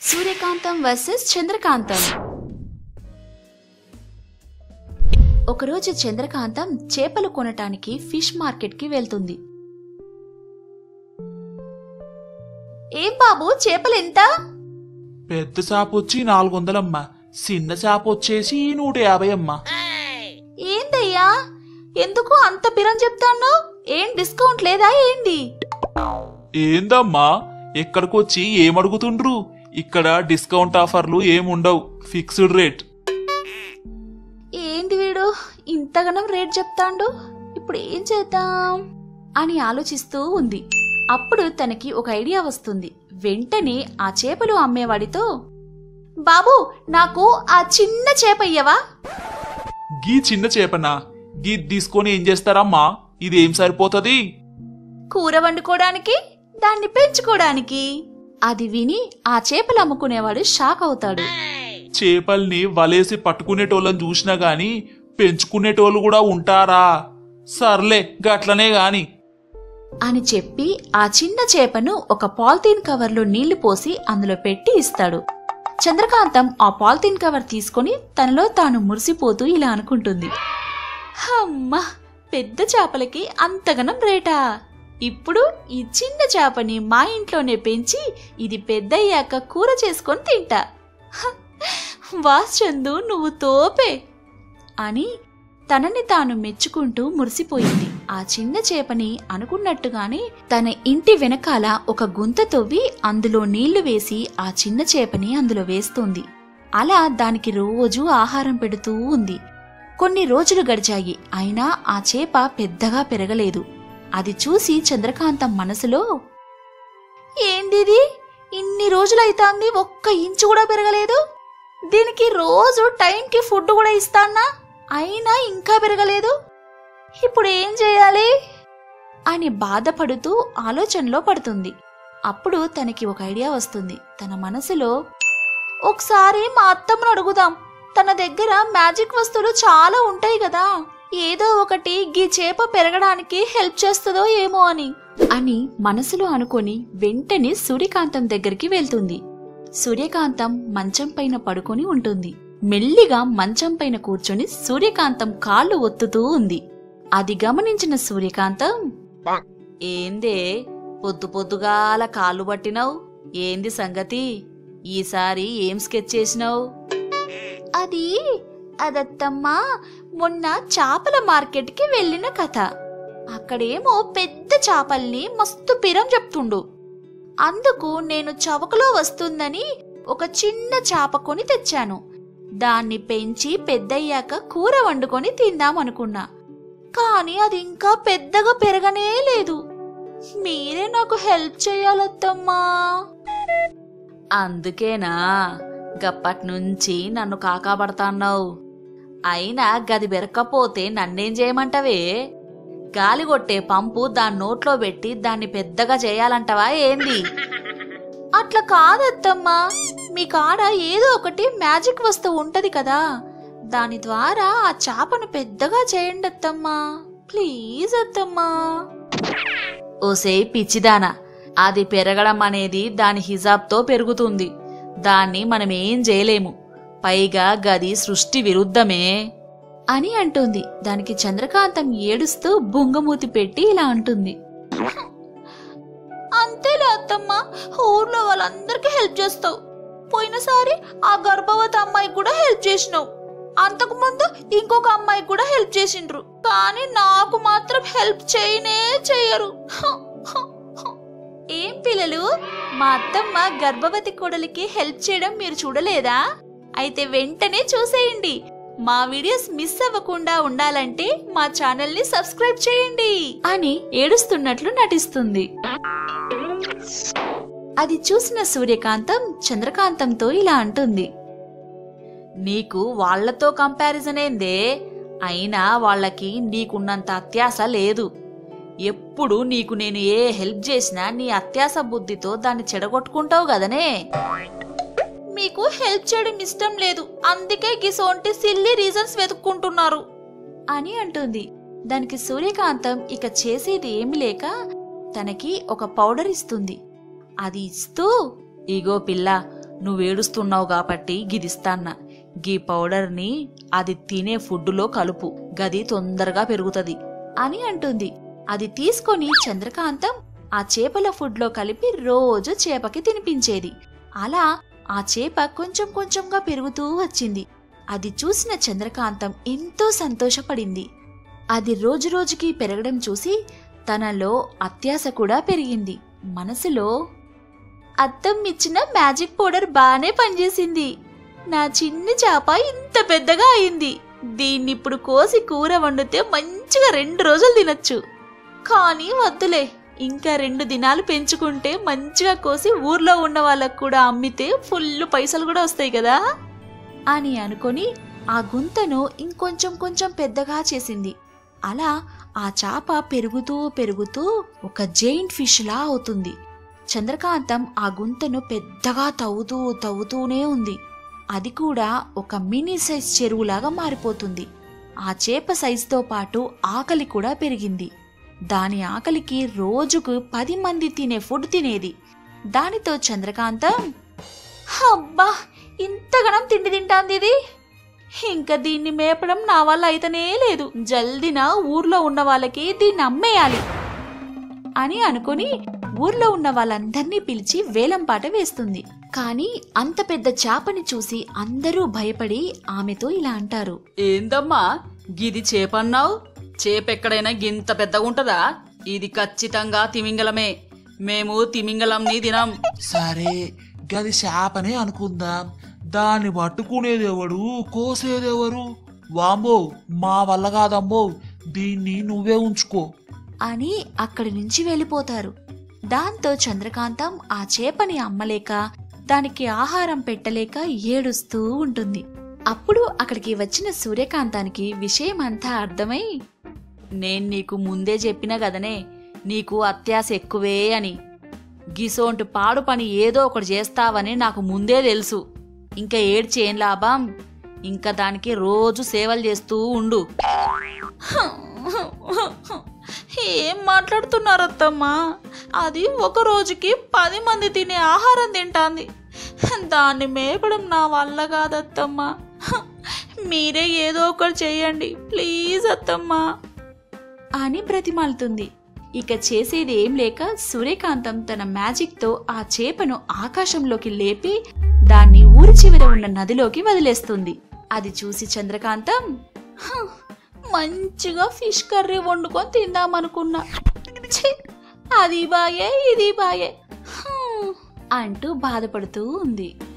సూర్యకాంతం versus చంద్రకాంతం ఒకరోజు చంద్రకాంతం చేపలు కొనటానికి ఫిష్ మార్కెట్కి వెళ్తుంది ఏం బాబు చేపలు ఎంత పెద్ద చేప వచ్చి నాలుగు వందలమ్మా చిన్న చేప వచ్చేసి నూట యాభై అమ్మా ఏందయ్యా ఎందుకు అంత పిరం చెప్తాను ఏం డిస్కౌంట్ లేదా ఏంది ఏందమ్మా ఎక్కడికొచ్చి ఏమడుగుతుండ్రు ఇక్కడ డిస్కౌంట్ ఆఫర్లు ఏముండవు ఫిక్స్డ్ రేట్ ఏంది వీడు ఇంతగనం రేట్ చెప్తాండు ఇప్పుడు ఏం చేద్దాం అని ఆలోచిస్తూ ఉంది అప్పుడు తనకి ఒక ఐడియా వస్తుంది వెంటనే ఆ చేపలు అమ్మేవాడితో బాబు నాకు ఆ చిన్న చేప ఇయ్యవా గీ చిన్న చేపనా గీ తీసుకొని ఏం చేస్తారమ్మా ఇదేం సరిపోతది కూర వండుకోవడానికి దాన్ని పెంచుకోవడానికి అది విని ఆ చేపలు అమ్ముకునేవాడు షాక్ అవుతాడు చేపల్ని వలేసి పట్టుకునేటోళ్ళని చూసినా గాని పెంచుకునేటోళ్ళు కూడా ఉంటారా సర్లే గట్లనే గాని అని చెప్పి ఆ చిన్న చేపను ఒక పాలిథీన్ కవర్లో నీళ్లు పోసి అందులో పెట్టి ఇస్తాడు చంద్రకాంతం ఆ పాలిథీన్ కవర్ తీసుకొని తనలో తాను మురిసిపోతూ ఇలా అనుకుంటుంది అమ్మా పెద్ద చేపలకి అంతగనం రేటా ఇప్పుడు ఈ చిన్న చేపని మా ఇంట్లోనే పెంచి ఇది పెద్దయ్యాక కూర చేసుకొని తింటా హ, వాస్ చందు నువ్వు తోపే అని తనని తాను మెచ్చుకుంటూ మురిసిపోయింది ఆ చిన్న చేపని అనుకున్నట్టుగానే తన ఇంటి వెనకాల ఒక గుంత తవ్వి అందులో నీళ్లు వేసి ఆ చిన్న చేపని అందులో వేస్తుంది అలా దానికి రోజూ ఆహారం పెడుతూ ఉంది కొన్ని రోజులు గడిచాయి అయినా ఆ చేప పెద్దగా పెరగలేదు అది చూసి చంద్రకాంతం మనసులో ఏందిది ఇన్ని రోజులైతాంది ఒక్క ఇంచు కూడా పెరగలేదు దీనికి రోజు టైంకి ఫుడ్ కూడా ఇస్తానా అయినా ఇంకా పెరగలేదు ఇప్పుడు ఏం చేయాలి అని బాధపడుతూ ఆలోచనలో పడుతుంది అప్పుడు తనకి ఒక ఐడియా వస్తుంది తన మనసులో ఒకసారి మా అత్తమ్మను అడుగుదాం తన దగ్గర మ్యాజిక్ వస్తువులు చాలా ఉంటాయి కదా ఏదో ఒకటి గీ చేప పెరగడానికి హెల్ప్ చేస్తుందో ఏమో అని అని మనసులో అనుకొని వెంటనే సూర్యకాంతం దగ్గరికి వెళ్తుంది సూర్యకాంతం మంచం పైన పడుకొని ఉంటుంది మెల్లిగా మంచం పైన కూర్చొని సూర్యకాంతం కాళ్ళు ఒత్తుతూ ఉంది అది గమనించిన సూర్యకాంతం ఏందే పొద్దు పొద్దుగాల కాళ్ళు పట్టినావు ఏంది సంగతి ఈసారి ఏం స్కెచ్ చేసినావు అది అదత్తమ్మా మొన్న చేపల మార్కెట్కి వెళ్ళిన కథ అక్కడేమో పెద్ద చేపల్ని మస్తు పిరం చెప్తుండు అందుకు నేను చవకలో వస్తుందని ఒక చిన్న చేప కొని తెచ్చాను దాన్ని పెంచి పెద్దయ్యాక కూర వండుకొని తిందామనుకున్నా కానీ అది ఇంకా పెద్దగా పెరగనే లేదు మీరే నాకు హెల్ప్ చేయాలత్తమ్మా అందుకేనా గప్పటి నుంచి నన్ను కాకాబడతాన్నావు అయినా గది బెరక్కపోతే నన్నేం చేయమంటవే గాలి కొట్టే పంపు దాని నోట్లో పెట్టి దాన్ని పెద్దగా చేయాలంటవా ఏంది అట్లా కాదత్తమ్మా మీ కాడ ఏదో ఒకటి మ్యాజిక్ వస్తువు ఉంటది కదా దాని ద్వారా ఆ చేపను పెద్దగా చేయండి అత్తమ్మా ప్లీజ్ అత్తమ్మా ఓసే పిచ్చిదానా అది పెరగడం అనేది దాని హిజాబ్తో పెరుగుతుంది దాన్ని మనం ఏం చేయలేము పైగా గది సృష్టి విరుద్ధమే అని అంటుంది దానికి చంద్రకాంతం ఏడుస్తూ బుంగమూతి పెట్టి ఇలా అంటుంది అంతేలే అత్తమ్మ ఊర్లో వాళ్ళందరికీ హెల్ప్ చేస్తావు పోయినసారి ఆ గర్భవతి అమ్మాయికి కూడా హెల్ప్ చేసినావు అంతకు ముందు ఇంకొక అమ్మాయికి కూడా హెల్ప్ చేసిండ్రు కానీ నాకు మాత్రం హెల్ప్ చేయనే చేయరు హ, హ, హ. ఏం పిల్లలు మా అత్తమ్మ గర్భవతి కోడలికి హెల్ప్ చేయడం మీరు చూడలేదా అయితే వెంటనే చూసేయండి మా వీడియోస్ మిస్ అవ్వకుండా ఉండాలంటే మా ఛానల్ ని సబ్స్క్రైబ్ చేయండి అని ఏడుస్తున్నట్లు నటిస్తుంది అది చూసిన సూర్యకాంతం చంద్రకాంతంతో ఇలా అంటుంది నీకు వాళ్లతో కంపారిజన్ ఏందే అయినా వాళ్ళకి నీకున్నంత అత్యాస లేదు ఎప్పుడు నీకు నేను ఏ హెల్ప్ చేసినా నీ అత్యాస బుద్ధితో దాన్ని చెడగొట్టుకుంటావు కదనే మీకు హెల్ప్ చేయడం ఇష్టం లేదు అందుకే గిసోంటి సిల్లీ రీజన్స్ వెతుక్కుంటున్నారు అని అంటుంది దానికి సూర్యకాంతం ఇక చేసేది ఏమి లేక తనకి ఒక పౌడర్ ఇస్తుంది అది ఇస్తూ ఇగో పిల్ల నువ్వేడుస్తున్నావు కాబట్టి గిదిస్తాన్న గీ పౌడర్ని అది తినే ఫుడ్డులో కలుపు గది తొందరగా పెరుగుతది అని అంటుంది అది తీసుకొని చంద్రకాంతం ఆ చేపల ఫుడ్లో కలిపి రోజు చేపకి తినిపించేది అలా ఆ చేప కొంచెం కొంచెంగా పెరుగుతూ వచ్చింది అది చూసిన చంద్రకాంతం ఎంతో సంతోషపడింది అది రోజురోజుకి పెరగడం చూసి తనలో అత్యాశ కూడా పెరిగింది మనసులో అద్దం ఇచ్చిన మ్యాజిక్ పౌడర్ బాగానే పనిచేసింది నా చిన్ని చేప ఇంత పెద్దగా అయింది దీన్నిప్పుడు కోసి కూర వండితే మంచిగా రెండు రోజులు తినొచ్చు కానీ వద్దులే ఇంకా రెండు దినాలు పెంచుకుంటే మంచిగా కోసి ఊర్లో ఉన్న వాళ్ళకు కూడా అమ్మితే ఫుల్ పైసలు కూడా వస్తాయి కదా అని అనుకొని ఆ గుంతను ఇంకొంచెం కొంచెం పెద్దగా చేసింది అలా ఆ చాప పెరుగుతూ పెరుగుతూ ఒక జైంట్ ఫిష్ లా అవుతుంది చంద్రకాంతం ఆ గుంతను పెద్దగా తవ్వుతూ తవ్వుతూనే ఉంది అది కూడా ఒక మినీ సైజ్ చెరువులాగా మారిపోతుంది ఆ చేప సైజుతో పాటు ఆకలి కూడా పెరిగింది దాని ఆకలికి రోజుకు పది మంది తినే ఫుడ్ తినేది దానితో చంద్రకాంతం అబ్బా ఇంతగనం తిండి తింటాంది ఇది ఇంకా దీన్ని మేపడం నా వల్ల అయితేనే లేదు జల్దిన ఊర్లో ఉన్న వాళ్ళకి దీన్ని అమ్మేయాలి అని అనుకుని ఊర్లో ఉన్న వాళ్ళందర్నీ పిలిచి వేలంపాట వేస్తుంది కానీ అంత పెద్ద చాపని చూసి అందరూ భయపడి ఆమెతో ఇలా అంటారు ఏందమ్మా గిది చేపన్నావు చేప ఎక్కడైనా గింత పెద్దగా ఉంటదా ఇది ఖచ్చితంగా తిమింగలమే మేము తిమింగలంని తినం సరే గది శాపనే అనుకుందాం దాన్ని పట్టుకునేదెవడు కోసేదెవరు వామ్మో మా వల్ల కాదమ్మో దీన్ని నువ్వే ఉంచుకో అని అక్కడి నుంచి వెళ్ళిపోతారు దాంతో చంద్రకాంతం ఆ చేపని అమ్మలేక దానికి ఆహారం పెట్టలేక ఏడుస్తూ ఉంటుంది అప్పుడు అక్కడికి వచ్చిన సూర్యకాంతానికి విషయమంతా అర్థమై నేను నీకు ముందే చెప్పిన గదనే నీకు అత్యాశ ఎక్కువే అని గిసోంటి పాడు పని ఏదో ఒకటి చేస్తావని నాకు ముందే తెలుసు ఇంకా ఏడ్చేం లాభం ఇంకా దానికి రోజు సేవలు చేస్తూ ఉండు ఏం మాట్లాడుతున్నారు అత్తమ్మా అది ఒక రోజుకి పది మంది తినే ఆహారం తింటాంది దాన్ని మేపడం నా వల్ల కాదత్తమ్మా మీరే ఏదో ఒకటి చేయండి ప్లీజ్ అత్తమ్మా అని బ్రతిమాలుతుంది ఇక చేసేది ఏం లేక సూర్యకాంతం తన మ్యాజిక్తో ఆ చేపను ఆకాశంలోకి లేపి దాన్ని ఊరి చివర ఉన్న నదిలోకి వదిలేస్తుంది అది చూసి చంద్రకాంతం "హ, మంచిగా ఫిష్ కర్రీ వండుకొని తిందామనుకున్నా ఛీ, అది బాయే ఇది బాయే హ" అంటూ బాధపడుతూ ఉంది